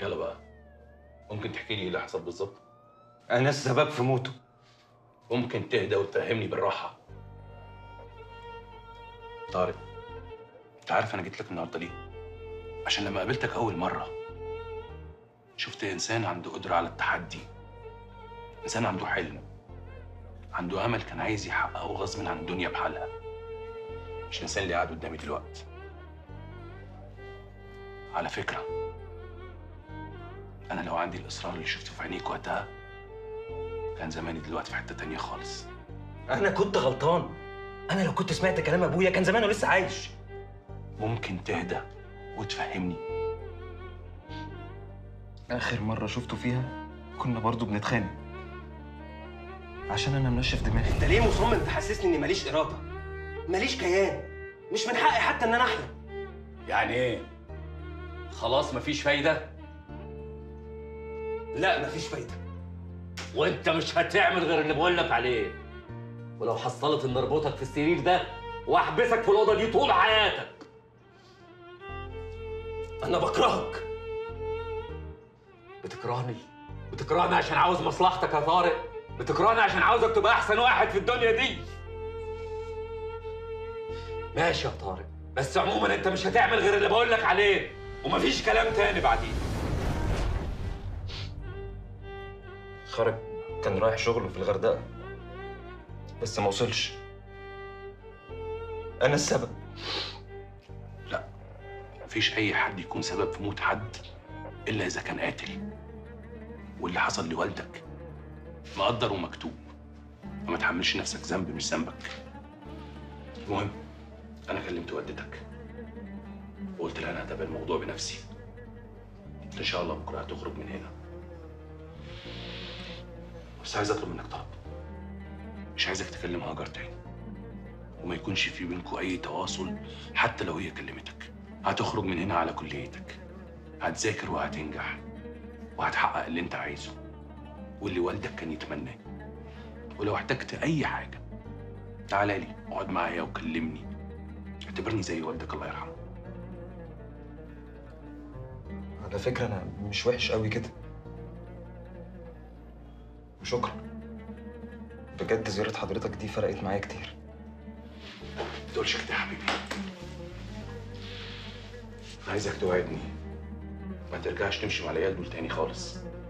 يلا بقى ممكن تحكي لي ايه اللي حصل بالظبط انا السبب في موته ممكن تهدى وتفهمني بالراحه طارق انت عارف انا جيت لك النهارده ليه عشان لما قابلتك اول مره شفت انسان عنده قدره على التحدي انسان عنده حلم عنده امل كان عايز يحققه غصب عن الدنيا بحالها مش الانسان اللي قاعد قدامي دلوقتي على فكره انا لو عندي الاصرار اللي شفته في عينيك وقتها كان زماني دلوقتي في حته تانية خالص انا كنت غلطان انا لو كنت سمعت كلام ابويا كان زمانه لسه عايش ممكن تهدى وتفهمني اخر مره شفته فيها كنا برضو بنتخانق عشان انا منشف دماغي انت ليه مصمم تحسسني اني ماليش اراده ماليش كيان مش من حقي حتى ان انا احلم يعني ايه؟ خلاص مفيش فايدة؟ لا مفيش فايده وانت مش هتعمل غير اللي بقول لك عليه ولو حصلت ان اربطك في السرير ده واحبسك في الاوضه دي طول حياتك انا بكرهك بتكرهني بتكرهني عشان عاوز مصلحتك يا طارق بتكرهني عشان عاوزك تبقى احسن واحد في الدنيا دي ماشي يا طارق بس عموما انت مش هتعمل غير اللي بقول لك عليه ومفيش كلام تاني بعدين خرج كان رايح شغله في الغردقه بس ما وصلش انا السبب لا مفيش اي حد يكون سبب في موت حد الا اذا كان قاتل واللي حصل لوالدك مقدر ومكتوب فما تحملش نفسك ذنب مش ذنبك المهم انا كلمت والدتك وقلت لها انا هتابع الموضوع بنفسي ان شاء الله بكره هتخرج من هنا بس عايز اطلب منك طلب مش عايزك تكلم هاجر تاني وما يكونش في بينكم اي تواصل حتى لو هي كلمتك هتخرج من هنا على كليتك هتذاكر وهتنجح وهتحقق اللي انت عايزه واللي والدك كان يتمناه ولو احتجت اي حاجه تعالى لي اقعد معايا وكلمني اعتبرني زي والدك الله يرحمه على فكره انا مش وحش قوي كده وشكرا بجد زيارة حضرتك دي فرقت معايا كتير ما تقولش كده يا حبيبي انا عايزك توعدني ما ترجعش تمشي مع العيال دول تاني خالص